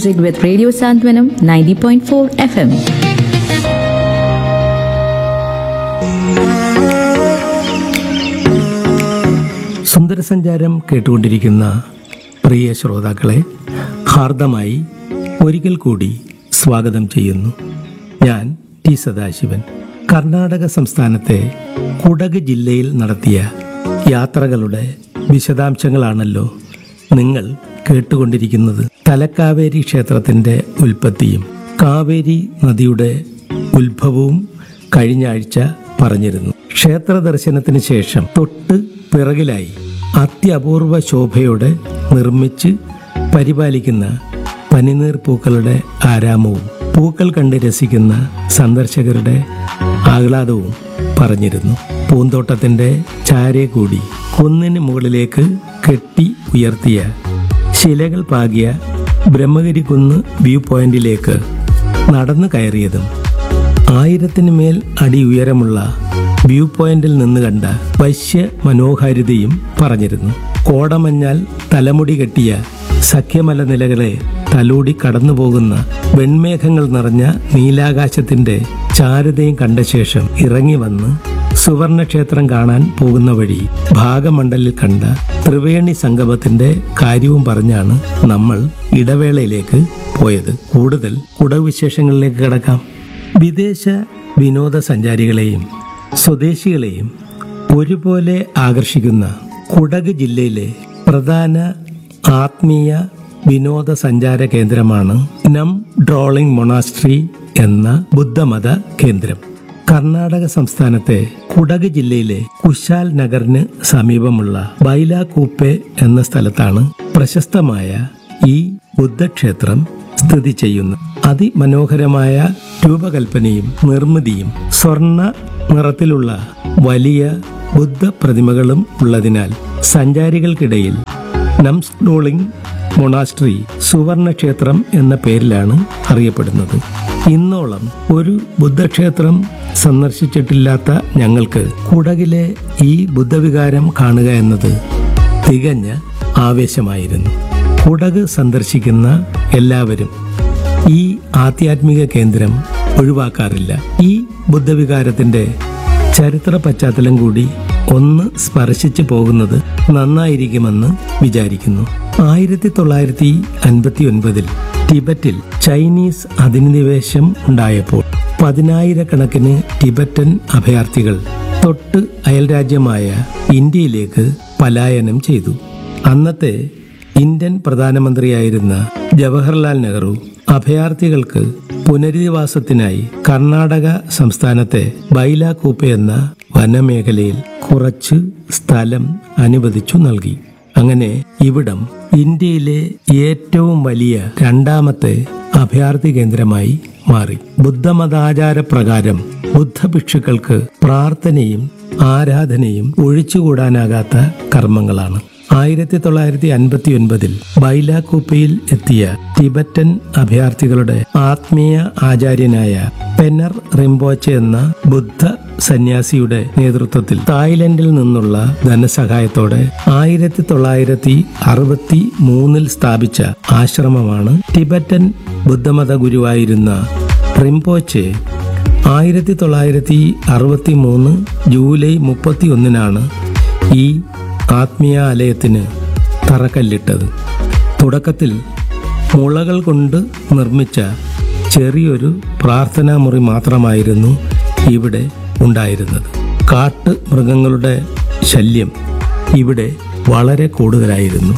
music with Radio Santwanam 90.4 FM. സുന്ദരസഞ്ചാരം കേട്ടുകൊണ്ടിരിക്കുന്ന പ്രിയ ശ്രോതാക്കളെ ഹാർദമായി ഒരിക്കൽ കൂടി സ്വാഗതം ചെയ്യുന്നു ഞാൻ ടി സദാശിവൻ കർണാടക സംസ്ഥാനത്തെ കുടക് ജില്ലയിൽ നടത്തിയ യാത്രകളുടെ വിശദാംശങ്ങളാണല്ലോ നിങ്ങൾ കേട്ടുകൊണ്ടിരിക്കുന്നത് തലക്കാവേരി ക്ഷേത്രത്തിന്റെ ഉൽപ്പത്തിയും കാവേരി നദിയുടെ ഉത്ഭവവും കഴിഞ്ഞ ആഴ്ച പറഞ്ഞിരുന്നു ക്ഷേത്ര ദർശനത്തിന് ശേഷം തൊട്ട് പിറകിലായി അത്യപൂർവ ശോഭയോടെ നിർമ്മിച്ച് പരിപാലിക്കുന്ന പനിനീർ പൂക്കളുടെ ആരാമവും പൂക്കൾ കണ്ട് രസിക്കുന്ന സന്ദർശകരുടെ ആഹ്ലാദവും പറഞ്ഞിരുന്നു പൂന്തോട്ടത്തിന്റെ ചാരെ കൂടി കുന്നിന് മുകളിലേക്ക് കെട്ടി ഉയർത്തിയ ശിലകൾ പാകിയ ബ്രഹ്മഗിരി കുന്ന് വ്യൂ പോയിന്റിലേക്ക് നടന്നു കയറിയതും ആയിരത്തിന് മേൽ അടി ഉയരമുള്ള വ്യൂ പോയിന്റിൽ നിന്ന് കണ്ട വശ്യ മനോഹാരിതയും പറഞ്ഞിരുന്നു കോടമഞ്ഞാൽ തലമുടി കെട്ടിയ സഖ്യമല നിലകളെ തലൂടി കടന്നുപോകുന്ന വെൺമേഘങ്ങൾ നിറഞ്ഞ നീലാകാശത്തിന്റെ ചാരുതയും കണ്ട ശേഷം ഇറങ്ങി വന്ന് സുവർണക്ഷേത്രം കാണാൻ പോകുന്ന വഴി ഭാഗമണ്ഡലിൽ കണ്ട ത്രിവേണി സംഗമത്തിന്റെ കാര്യവും പറഞ്ഞാണ് നമ്മൾ ഇടവേളയിലേക്ക് പോയത് കൂടുതൽ കുടവിശേഷങ്ങളിലേക്ക് കിടക്കാം വിദേശ വിനോദസഞ്ചാരികളെയും സ്വദേശികളെയും ഒരുപോലെ ആകർഷിക്കുന്ന കുടക് ജില്ലയിലെ പ്രധാന ആത്മീയ വിനോദസഞ്ചാര കേന്ദ്രമാണ് നം ഡ്രോളിംഗ് മൊണാസ്ട്രി എന്ന ബുദ്ധമത കേന്ദ്രം കർണാടക സംസ്ഥാനത്തെ കുടക് ജില്ലയിലെ കുശാൽ നഗറിന് സമീപമുള്ള ബൈലാകൂപ്പെ എന്ന സ്ഥലത്താണ് പ്രശസ്തമായ ഈ ബുദ്ധക്ഷേത്രം സ്ഥിതി ചെയ്യുന്നു അതിമനോഹരമായ രൂപകൽപ്പനയും നിർമ്മിതിയും സ്വർണ്ണ നിറത്തിലുള്ള വലിയ ബുദ്ധ പ്രതിമകളും ഉള്ളതിനാൽ സഞ്ചാരികൾക്കിടയിൽ നംസ്ഡോളിംഗ് മൊണാസ്ട്രി സുവർണക്ഷേത്രം എന്ന പേരിലാണ് അറിയപ്പെടുന്നത് ഇന്നോളം ഒരു ബുദ്ധക്ഷേത്രം സന്ദർശിച്ചിട്ടില്ലാത്ത ഞങ്ങൾക്ക് കുടകിലെ ഈ ബുദ്ധവികാരം കാണുക എന്നത് തികഞ്ഞ ആവേശമായിരുന്നു കുടക് സന്ദർശിക്കുന്ന എല്ലാവരും ഈ ആധ്യാത്മിക കേന്ദ്രം ഒഴിവാക്കാറില്ല ഈ ബുദ്ധവികാരത്തിന്റെ ചരിത്ര പശ്ചാത്തലം കൂടി ഒന്ന് സ്പർശിച്ചു പോകുന്നത് നന്നായിരിക്കുമെന്ന് വിചാരിക്കുന്നു ആയിരത്തി തൊള്ളായിരത്തി അൻപത്തി ഒൻപതിൽ ടിബറ്റിൽ ചൈനീസ് അധിനിവേശം ഉണ്ടായപ്പോൾ പതിനായിരക്കണക്കിന് ടിബറ്റൻ അഭയാർത്ഥികൾ തൊട്ട് അയൽരാജ്യമായ ഇന്ത്യയിലേക്ക് പലായനം ചെയ്തു അന്നത്തെ ഇന്ത്യൻ പ്രധാനമന്ത്രിയായിരുന്ന ജവഹർലാൽ നെഹ്റു അഭയാർത്ഥികൾക്ക് പുനരധിവാസത്തിനായി കർണാടക സംസ്ഥാനത്തെ ബൈലാകൂപ്പ എന്ന വനമേഖലയിൽ കുറച്ച് സ്ഥലം അനുവദിച്ചു നൽകി അങ്ങനെ ഇവിടം ഇന്ത്യയിലെ ഏറ്റവും വലിയ രണ്ടാമത്തെ അഭയാർത്ഥി കേന്ദ്രമായി മാറി ബുദ്ധമതാചാര പ്രകാരം ബുദ്ധഭിക്ഷുക്കൾക്ക് പ്രാർത്ഥനയും ആരാധനയും ഒഴിച്ചുകൂടാനാകാത്ത കർമ്മങ്ങളാണ് ആയിരത്തി തൊള്ളായിരത്തി അൻപത്തി ഒൻപതിൽ ബൈലാകൂപ്പയിൽ എത്തിയ ടിബറ്റൻ അഭയാർത്ഥികളുടെ ആത്മീയ ആചാര്യനായ പെനർ റിംബോച്ചെ എന്ന ബുദ്ധ സന്യാസിയുടെ നേതൃത്വത്തിൽ തായ്ലൻഡിൽ നിന്നുള്ള ധനസഹായത്തോടെ ആയിരത്തി തൊള്ളായിരത്തി അറുപത്തി മൂന്നിൽ സ്ഥാപിച്ച ആശ്രമമാണ് ടിബറ്റൻ ബുദ്ധമത ഗുരുവായിരുന്ന റിംപോച്ചെ ആയിരത്തി തൊള്ളായിരത്തി അറുപത്തി മൂന്ന് ജൂലൈ മുപ്പത്തി ഒന്നിനാണ് ഈ ആത്മീയാലയത്തിന് തറക്കല്ലിട്ടത് തുടക്കത്തിൽ മുളകൾ കൊണ്ട് നിർമ്മിച്ച ചെറിയൊരു പ്രാർത്ഥനാ മുറി മാത്രമായിരുന്നു ഇവിടെ ഉണ്ടായിരുന്നത് കാട്ട് മൃഗങ്ങളുടെ ശല്യം ഇവിടെ വളരെ കൂടുതലായിരുന്നു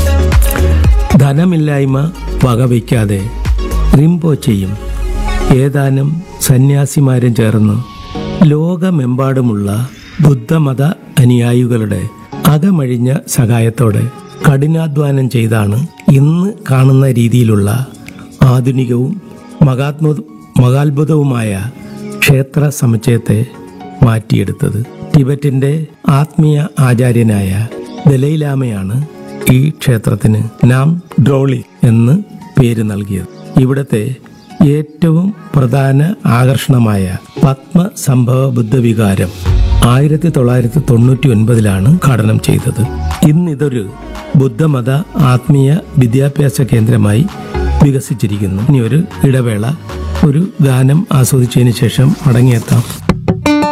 ധനമില്ലായ്മ വകവയ്ക്കാതെ റിംപോച്ചയും ഏതാനും സന്യാസിമാരും ചേർന്ന് ലോകമെമ്പാടുമുള്ള ബുദ്ധമത അനുയായികളുടെ അകമഴിഞ്ഞ സഹായത്തോടെ കഠിനാധ്വാനം ചെയ്താണ് ഇന്ന് കാണുന്ന രീതിയിലുള്ള ആധുനികവും മഹാത്മ മഹാത്ഭുതവുമായ ക്ഷേത്ര സമുച്ചയത്തെ മാറ്റിയെടുത്തത് ടിബറ്റിന്റെ ആത്മീയ ആചാര്യനായ ദലൈലാമയാണ് ഈ ക്ഷേത്രത്തിന് നാം ഡ്രോളി എന്ന് പേര് നൽകിയത് ഇവിടത്തെ ഏറ്റവും പ്രധാന ആകർഷണമായ പത്മസംഭവ ബുദ്ധവികാരം ആയിരത്തി തൊള്ളായിരത്തി തൊണ്ണൂറ്റി ഒൻപതിലാണ് ഘടനം ചെയ്തത് ഇന്നിതൊരു ബുദ്ധമത ആത്മീയ വിദ്യാഭ്യാസ കേന്ദ്രമായി വികസിച്ചിരിക്കുന്നു ഇനി ഒരു ഇടവേള ഒരു ഗാനം ആസ്വദിച്ചതിന് ശേഷം മടങ്ങിയെത്താം